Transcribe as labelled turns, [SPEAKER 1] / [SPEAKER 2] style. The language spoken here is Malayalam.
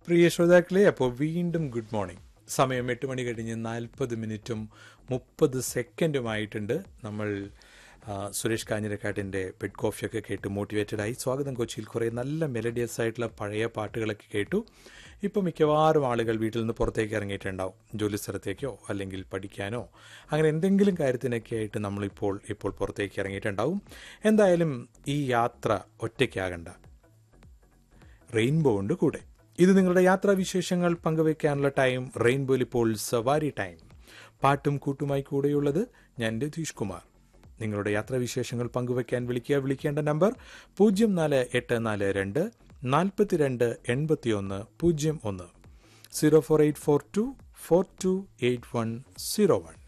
[SPEAKER 1] പ്രിയ ശ്രോതാക്കളെ അപ്പോൾ വീണ്ടും ഗുഡ് മോർണിംഗ് സമയം എട്ട് മണി കഴിഞ്ഞ് നാൽപ്പത് മിനിറ്റും മുപ്പത് സെക്കൻഡുമായിട്ടുണ്ട് നമ്മൾ ആ, സുരേഷ് കാഞ്ഞിരക്കാട്ടിൻ്റെ ബെഡ് കോഫിയൊക്കെ കേട്ട് മോട്ടിവേറ്റഡ് ആയി സ്വാഗതം കൊച്ചിയിൽ കുറേ നല്ല മെലഡിയസ് ആയിട്ടുള്ള പഴയ പാട്ടുകളൊക്കെ കേട്ടു ഇപ്പോൾ മിക്കവാറും ആളുകൾ വീട്ടിൽ നിന്ന് പുറത്തേക്ക് ഇറങ്ങിയിട്ടുണ്ടാവും ജോലി സ്ഥലത്തേക്കോ അല്ലെങ്കിൽ പഠിക്കാനോ അങ്ങനെ എന്തെങ്കിലും കാര്യത്തിനൊക്കെ ആയിട്ട് നമ്മളിപ്പോൾ ഇപ്പോൾ പുറത്തേക്ക് ഇറങ്ങിയിട്ടുണ്ടാവും എന്തായാലും ഈ യാത്ര ഒറ്റയ്ക്കാകണ്ട റെയിൻബോ ഉണ്ട് കൂടെ ഇത് നിങ്ങളുടെ യാത്രാ വിശേഷങ്ങൾ പങ്കുവെക്കാനുള്ള ടൈം റെയിൻബോയിൽ ഇപ്പോൾ സവാരി ടൈം പാട്ടും കൂട്ടുമായി കൂടെയുള്ളത് ഞാൻ രതീഷ് കുമാർ നിങ്ങളുടെ യാത്രാവിശേഷങ്ങൾ പങ്കുവെക്കാൻ വിളിക്കുക വിളിക്കേണ്ട നമ്പർ പൂജ്യം നാല് എട്ട് നാല് രണ്ട് നാൽപ്പത്തിരണ്ട് എൺപത്തിയൊന്ന് പൂജ്യം ഒന്ന് zero four eight four two four two eight one zero one